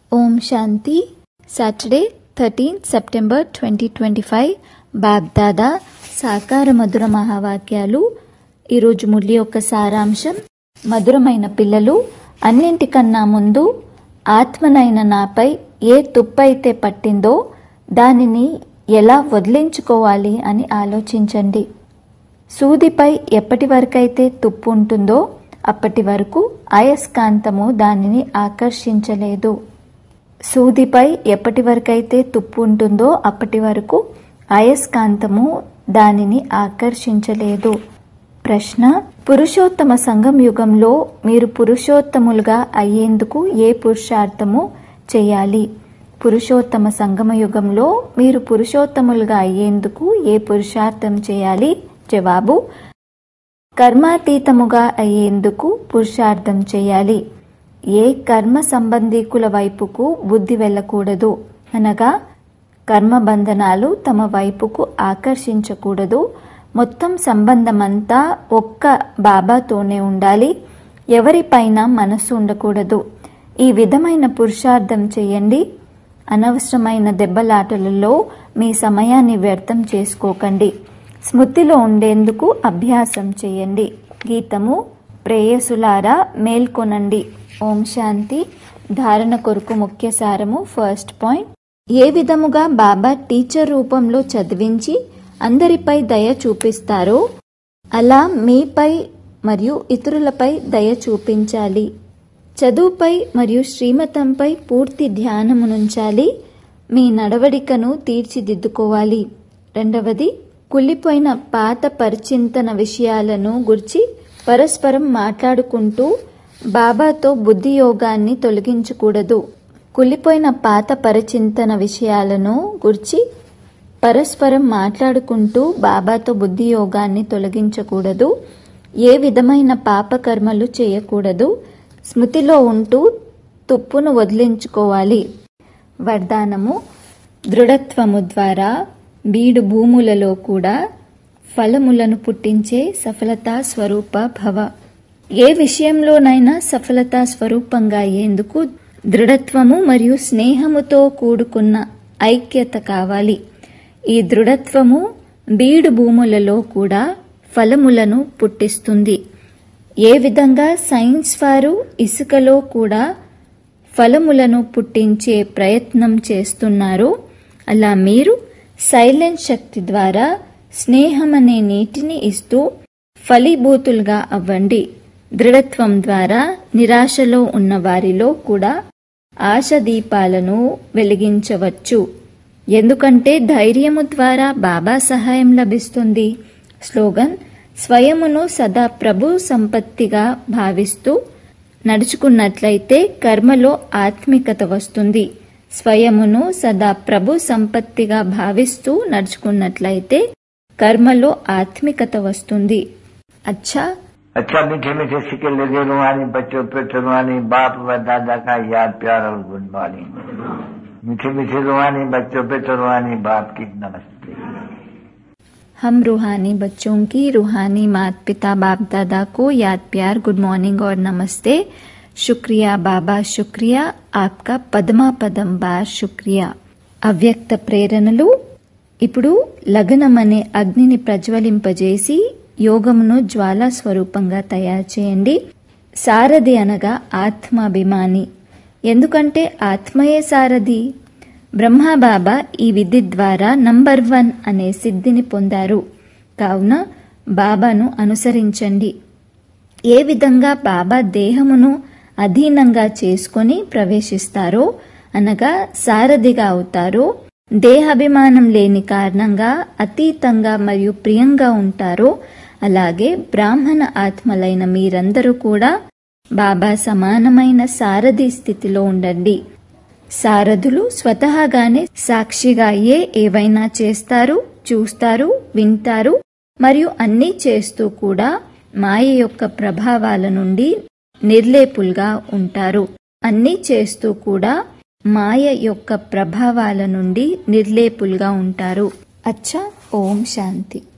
ఓం శాంతి Saturday thirteen September twenty twenty five బాగ్దాదా సాకార మధుర మహావాక్యాలు ఈరోజు మురళి యొక్క సారాంశం మధురమైన పిల్లలు అన్నింటికన్నా ముందు ఆత్మనైన నాపై ఏ తుప్పైతే పట్టిందో దానిని ఎలా వదిలించుకోవాలి అని ఆలోచించండి సూదిపై ఎప్పటి వరకైతే తుప్పు ఉంటుందో అప్పటి వరకు అయస్కాంతము దానిని ఆకర్షించలేదు సూదిపై ఎప్పటి వరకైతే తుప్పు ఉంటుందో అప్పటి వరకు అయస్కాంతము దానిని ఆకర్షించలేదు ప్రశ్న పురుషోత్తమ సంఘం యుగంలో మీరు పురుషోత్తములుగా అయ్యేందుకు ఏ పురుషార్థము చేయాలి పురుషోత్తమ సంగమ యుగంలో మీరు పురుషోత్తములుగా అయ్యేందుకు ఏ పురుషార్థం చేయాలి జవాబు కర్మాతీతముగా అయ్యేందుకు పురుషార్థం చేయాలి ఏ కర్మ సంబంధీకుల వైపుకు బుద్ధి వెళ్ళకూడదు అనగా కర్మ బంధనాలు తమ వైపుకు ఆకర్షించకూడదు మొత్తం సంబంధమంతా ఒక్క బాబాతోనే ఉండాలి ఎవరిపైన మనస్సు ఉండకూడదు ఈ విధమైన పురుషార్థం చేయండి అనవసరమైన దెబ్బలాటలలో మీ సమయాన్ని వ్యర్థం చేసుకోకండి స్మృతిలో ఉండేందుకు అభ్యాసం చేయండి గీతము ప్రేయసులారా మేల్కొనండి ఓం శాంతి ధారణ కొరకు ముఖ్య సారము ఫస్ట్ పాయింట్ ఏ విధముగా బాబా టీచర్ రూపంలో చదివించి అందరిపై దయ చూపిస్తారో అలా మీపై మరియు ఇతరులపై దయ చూపించాలి చదువుపై మరియు శ్రీమతంపై పూర్తి ధ్యానమునుంచాలి మీ నడవడికను తీర్చిదిద్దుకోవాలి రెండవది కుళ్ళిపోయిన పాత పరిచింతన విషయాలను గుర్చి పరస్పరం మాట్లాడుకుంటూ బాబాతో బుద్ధి యోగాన్ని తొలగించకూడదు కుళ్ళిపోయిన పాత పరిచింతన విషయాలను గుర్చి పరస్పరం మాట్లాడుకుంటూ బాబాతో బుద్ధి యోగాన్ని తొలగించకూడదు ఏ విధమైన పాపకర్మలు చేయకూడదు స్మృతిలో ఉంటూ తుప్పును వదిలించుకోవాలి వరదానము దృఢత్వము ద్వారా బీడు భూములలో కూడా ఫలములను పుట్టించే సఫలతా స్వరూప భవ ఏ విషయంలోనైనా సఫలతా స్వరూపంగా అయ్యేందుకు దృఢత్వము మరియు స్నేహముతో కూడుకున్న ఐక్యత కావాలి ఈ దృఢత్వము బీడు భూములలో కూడా ఫలములను పుట్టిస్తుంది ఏ విధంగా సైన్స్ వారు ఇసుకలో కూడా ఫలములను పుట్టించే ప్రయత్నం చేస్తున్నారో అలా మీరు సైలెంట్ శక్తి ద్వారా స్నేహం అనే నీటిని ఇస్తూ ఫలీభూతులుగా అవ్వండి దృఢత్వం ద్వారా నిరాశలో ఉన్న వారిలో కూడా ఆశ దీపాలను వెలిగించవచ్చు ఎందుకంటే ధైర్యము ద్వారా బాబా సహాయం లభిస్తుంది స్లోగన్ స్వయమును సదా ప్రభు సంపత్తిగా భావిస్తూ నడుచుకున్నట్లయితే కర్మలో ఆత్మికత వస్తుంది స్వయమును సదా ప్రభు సంపత్తిగా భావిస్తూ నడుచుకున్నట్లయితే కర్మలో ఆత్మికత వస్తుంది అచ్చా अच्छा मीठे मीठे सिक्के लगे रुहानी बच्चों पे रुहानी बाप व दादा का याद प्यार और गुड मॉर्निंग मीठे मीठे रुहानी बच्चों पे रुहानी बाप की नमस्ते हम रूहानी बच्चों की रूहानी माता पिता बाप दादा को याद प्यार गुड मॉर्निंग और नमस्ते शुक्रिया बाबा शुक्रिया आपका పదమా పదం బార్ శుక్రియా అవ్యక్త ప్రేరణలు ఇప్పుడు లగ్నం అనే అగ్నిని ప్రజ్వలింపజేసి యోగమును జ్వాలా స్వరూపంగా తయారు చేయండి సారథి అనగా ఆత్మాభిమాని ఎందుకంటే ఆత్మయే సారథి బ్రహ్మబాబా ఈ విధి ద్వారా నంబర్ వన్ అనే సిద్ధిని పొందారు కావున బాబాను అనుసరించండి ఏ విధంగా బాబా దేహమును అధీనంగా చేసుకొని ప్రవేశిస్తారో అనగా సారథిగా అవుతారో దేహాభిమానం లేని కారణంగా అతీతంగా మరియు ప్రియంగా ఉంటారో అలాగే బ్రాహ్మణ ఆత్మలైన మీరందరూ కూడా బాబా సమానమైన సారథి స్థితిలో ఉండండి సారథులు స్వతహాగానే సాక్షిగా అయ్యే ఏవైనా చేస్తారు చూస్తారు వింటారు మరియు అన్నీ చేస్తూ కూడా మాయ యొక్క ప్రభావాల నుండి నిర్లేపులుగా ఉంటారు అన్నీ చేస్తూ కూడా మాయ యొక్క ప్రభావాల నుండి నిర్లేపులుగా ఉంటారు అచ్చా ఓం శాంతి